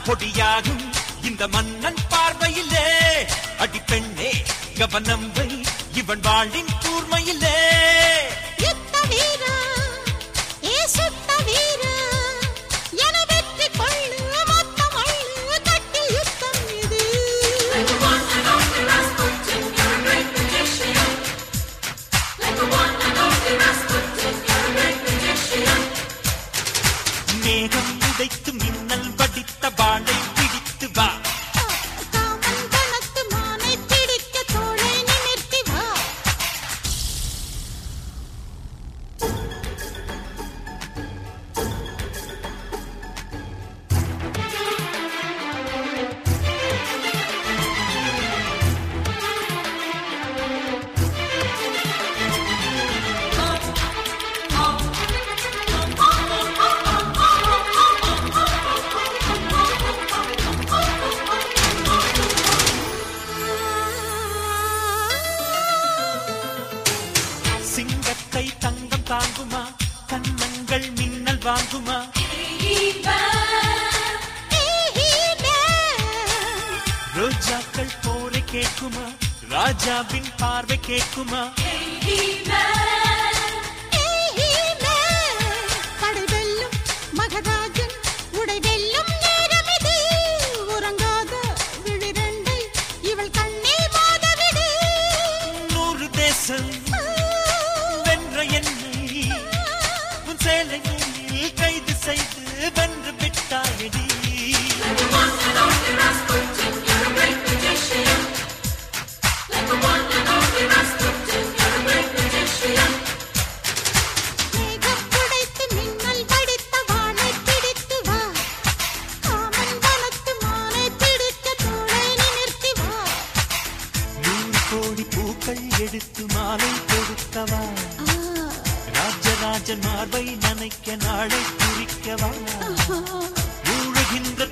பொடியாகும் இந்த மன்னன் பார்வையிலே அடி பெண்ணே கவனம் வை இவன் வாழின் கூர்மையிலே யுத்த வீரா ஏ சுத்த வீரா என வெற்றி கொள்ளு மொத்தம் அள்ளு கட்டில் யுத்தம் இது மேகம் உடைத்து மின்னல் வடித்த வாளை பிடித்து வா காமன் கணத்து மானை பிடிக்க தோளை நிமிர்த்தி வா சிங்கத்தை தங்கம் தாங்குமா கன்னங்கள் மின்னல் வாங்குமா ரோஜாக்கள் போரை கேட்குமா ராஜாவின் பார்வை கேட்குமா படை வெல்லும் மகராஜன் உடை வெல்லும் நேரம் இது உறங்காத விழிரண்டை இவள் கண்ணில் மோதவிடு நூறு தேசம் வென்ற என்னை உன் சேலை நூலில் கைது செய்து வென்று விட்டாயடி மேகம் புடைத்து மின்னல் வடித்த வானை பிடித்து வா காமன் வனத்து மானை பிடிக்க தோளை நிமிர்த்தி வா நூறு கோடி பூக்கள் எடுத்து மாலை கொடுக்கவா ராஜராஜன் மார்பை நனைக்க நாளை குறிக்கவா ஊழுகின்ற